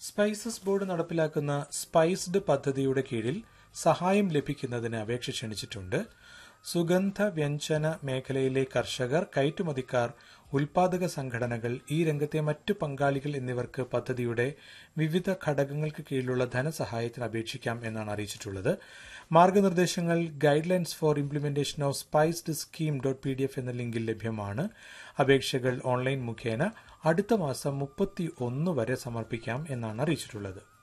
spices board നടപ്പിലാക്കുന്ന സ്പൈസ്ഡ് പദ്ധതിയുടെ കീഴിൽ സഹായം ലഭിക്കുന്നതിന് അപേക്ഷ ക്ഷണിച്ചിട്ടുണ്ട് സുഗന്ധ വ്യഞ്ജന മേഖലയിലെ കർഷകർ കയറ്റുമതിക്കാർ ഉൽപാദക സംഘടനകൾ ഈ രംഗത്തെ മറ്റു പങ്കാളികൾ എന്നിവർക്ക് പദ്ധതിയുടെ വിവിധ ഘടകങ്ങൾക്ക് കീഴിലുള്ള ധനസഹായത്തിന് അപേക്ഷിക്കാം എന്നാണ് അറിയിച്ചിട്ടുള്ളത് മാർഗനിർദ്ദേശങ്ങൾ guidelines for implementation of spiced scheme dot P D F എന്ന ലിങ്കിൽ ലഭ്യമാണ് അപേക്ഷകൾ ഓൺലൈൻ മുഖേന അടുത്ത മാസം മുപ്പത്തി ഒന്ന് വരെ സമർപ്പിക്കാം എന്നാണ് അറിയിച്ചിട്ടുള്ളത്